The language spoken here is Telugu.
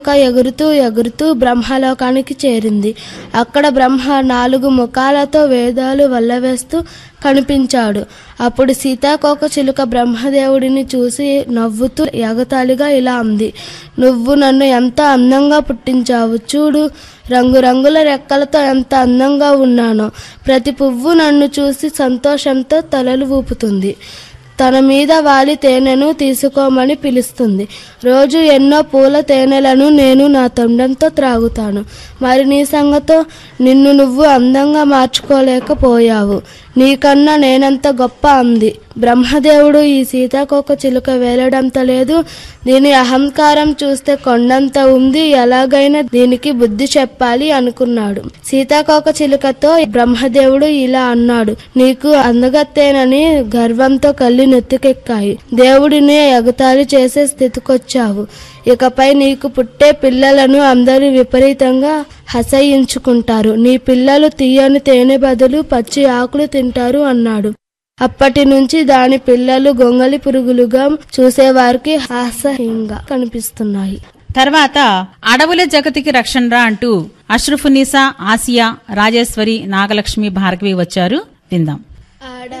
ఒక ఎగురుతూ ఎగురుతూ బ్రహ్మలోకానికి చేరింది అక్కడ బ్రహ్మ నాలుగు ముఖాలతో వేదాలు వల్లవేస్తూ కనిపించాడు అప్పుడు సీతాకోక చిలుక బ్రహ్మదేవుడిని చూసి నవ్వుతూ ఎగతాళిగా ఇలా అంది నువ్వు నన్ను ఎంత అందంగా పుట్టించావు చూడు రంగురంగుల రెక్కలతో ఎంత అందంగా ఉన్నానో ప్రతి పువ్వు నన్ను చూసి సంతోషంతో తలలు ఊపుతుంది తన మీద వాలి తేనెను తీసుకోమని పిలుస్తుంది రోజు ఎన్నో పూల తేనెలను నేను నా తొండంతో త్రాగుతాను మరి నీ సంగతో నిన్ను నువ్వు అందంగా మార్చుకోలేకపోయావు నీకన్నా నేనంత గొప్ప అంది బ్రహ్మదేవుడు ఈ సీతాకోక చిలుక వేలడంత లేదు దీని అహంకారం చూస్తే కొండంత ఉంది ఎలాగైనా దీనికి బుద్ధి చెప్పాలి అనుకున్నాడు సీతాకోక చిలుకతో బ్రహ్మదేవుడు ఇలా అన్నాడు నీకు అందగత్తేనని గర్వంతో కళ్ళు నెత్తికెక్కాయి దేవుడిని ఎగతాళి చేసే స్థితికొచ్చావు ఇకపై నీకు పుట్టే పిల్లలను అందరూ విపరీతంగా హసయించుకుంటారు నీ పిల్లలు తీయని తేనె బదులు పచ్చి ఆకులు తింటారు అన్నాడు అప్పటి నుంచి దాని పిల్లలు గొంగలి పురుగులుగా చూసేవారికి హాస్యంగా కనిపిస్తున్నాయి తర్వాత అడవుల జగతికి రక్షణరా అంటూ అష్రఫునీసా ఆసియా రాజేశ్వరి నాగలక్ష్మి భార్గవి వచ్చారు విందాం అడవుల